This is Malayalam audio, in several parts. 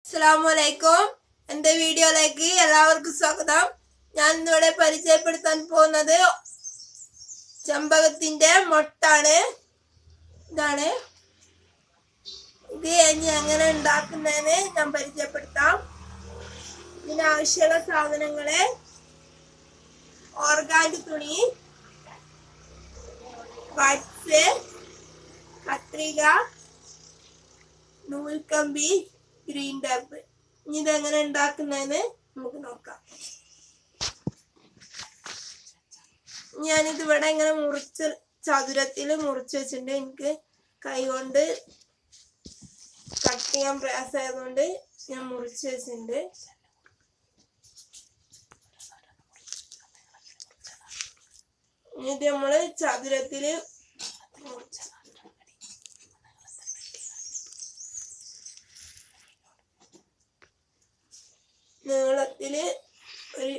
അസ്സലാമലൈക്കും എന്റെ വീഡിയോയിലേക്ക് എല്ലാവർക്കും സ്വാഗതം ഞാൻ ഇന്നിവിടെ പരിചയപ്പെടുത്താൻ പോകുന്നത് ചെമ്പകത്തിന്റെ മൊട്ടാണ് ഇതാണ് ഇത് ഇനി എങ്ങനെ ഉണ്ടാക്കുന്നതെന്ന് ഞാൻ പരിചയപ്പെടുത്താം ഇതിന് ആവശ്യമുള്ള സാധനങ്ങള് ഓർഗാനിക് തുണി ബഡ്സ് കത്രിക നൂൽക്കമ്പി ഗ്രീൻ ടാപ്പ് ഇനി ഇതെങ്ങനെ ഉണ്ടാക്കുന്നതെന്ന് നമുക്ക് നോക്കാം ഞാനിത് ഇവിടെ ഇങ്ങനെ മുറിച്ച് ചതുരത്തിൽ മുറിച്ച് വെച്ചിട്ടുണ്ട് എനിക്ക് കൈ കൊണ്ട് കട്ട് ചെയ്യാൻ പ്രയാസമായതുകൊണ്ട് ഞാൻ മുറിച്ച് വെച്ചിട്ടുണ്ട് ഇനി ഇത് നമ്മള് ചതുരത്തില് മുറിച്ച് നീളത്തില് ഒരു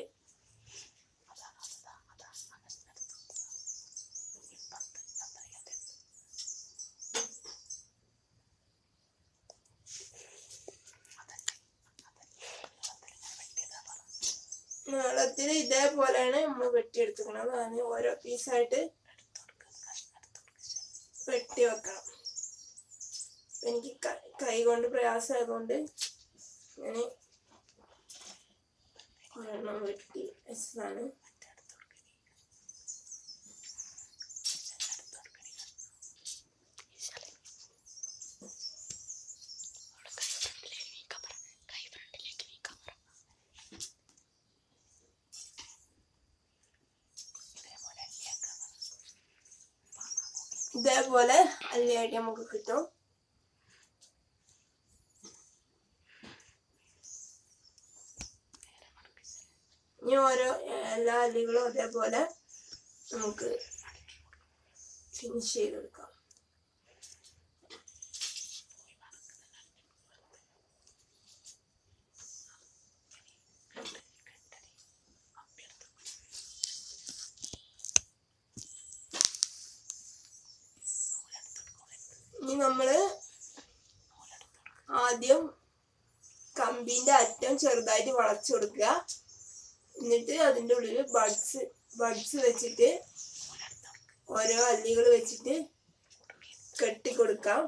നീളത്തില് ഇതേപോലെയാണ് നമ്മൾ വെട്ടിയെടുത്തുക്കണം അതാണ് ഓരോ പീസായിട്ട് വെട്ടി വെക്കണം എനിക്ക് ക- കൈ കൊണ്ട് പ്രയാസമായതുകൊണ്ട് ഞാൻ ഒരെണ്ണം വെട്ടി വെച്ചതാണ് ഇതേപോലെ അല്ലിയായിട്ട് നമുക്ക് കിട്ടും ഇനി ഓരോ എല്ലാ അല്ലികളും അതേപോലെ നമുക്ക് ഫിനിഷ് ചെയ്തെടുക്കാം ഇനി നമ്മള് ആദ്യം കമ്പിന്റെ അറ്റം ചെറുതായിട്ട് വളച്ചു കൊടുക്കുക എന്നിട്ട് അതിൻ്റെ ഉള്ളിൽ ബഡ്സ് ബഡ്സ് വെച്ചിട്ട് ഓരോ അല്ലികൾ വെച്ചിട്ട് കെട്ടി കൊടുക്കാം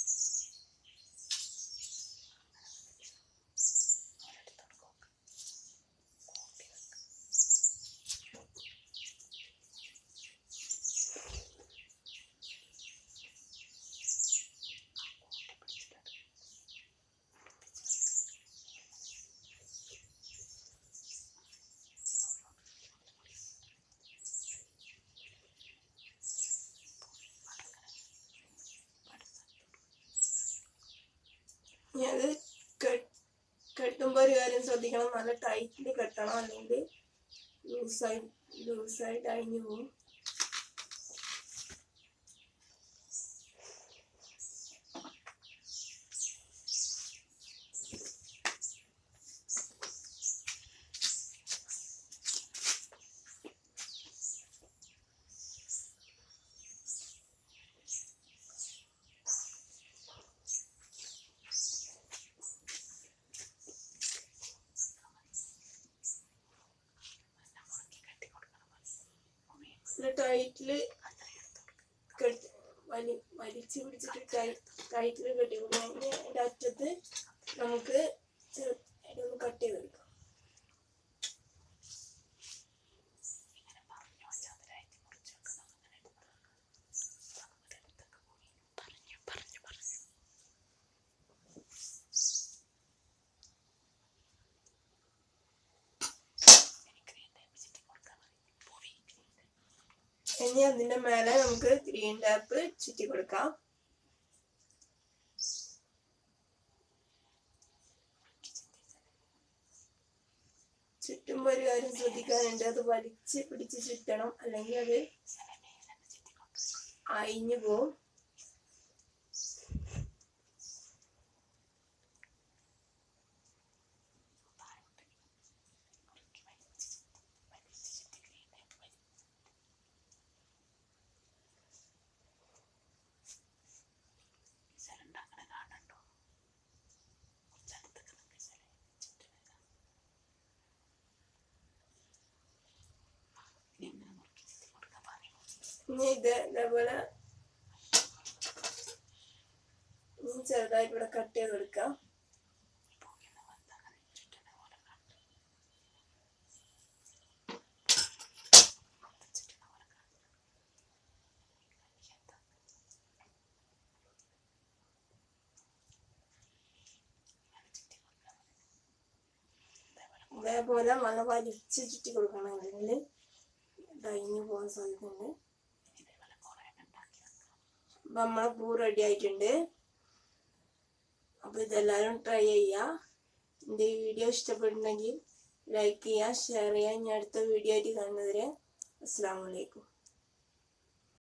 ഇനി അത് കെ- കെട്ടുമ്പോൾ ഒരു കാര്യം ശ്രദ്ധിക്കണം നല്ല ടൈറ്റിൽ കെട്ടണം അല്ലെങ്കിൽ ലൂസായി ലൂസായിട്ട് അഴിഞ്ഞു പോകും നല്ല ടൈറ്റില് കെട്ടി വലി വലിച്ച് പിടിച്ചിട്ട് ടൈ ടൈറ്റിൽ കെട്ടി കൊടുക്കണം ഇനി അതിൻ്റെ അറ്റത്ത് നമുക്ക് ചെറു- അതിനൊന്ന് കട്ട് ചെയ്തെടുക്കാം ഇനി അതിന്റെ മേലെ നമുക്ക് ഗ്രീൻ ടാപ്പ് ചുറ്റി കൊടുക്കാം ചുറ്റുമ്പോൾ ഒരു കാര്യം ശ്രദ്ധിക്കാനുണ്ട് അത് വലിച്ച് പിടിച്ച് ചുറ്റണം അല്ലെങ്കിൽ അത് അയിഞ്ഞു പോവും ഇനി ഇത് ഇതേപോലെ ഇനി ചെറുതായിട്ട് ഇവിടെ കട്ട് ചെയ്ത് കൊടുക്കാം ഇതേപോലെ നല്ല വലിച്ച് ചുറ്റി കൊടുക്കണം അല്ലെങ്കിൽ കഴിഞ്ഞു പോകാൻ സാധ്യതയുണ്ട് അപ്പം നമ്മളെ പൂ റെഡി ആയിട്ടുണ്ട് അപ്പോൾ ഇതെല്ലാവരും ട്രൈ ചെയ്യുക എൻ്റെ ഈ വീഡിയോ ഇഷ്ടപ്പെടുന്നെങ്കിൽ ലൈക്ക് ചെയ്യുക ഷെയർ ചെയ്യുക ഇനി അടുത്ത വീഡിയോ ആയിട്ട് കാണുന്നവരെ അസ്സാം വലൈക്കും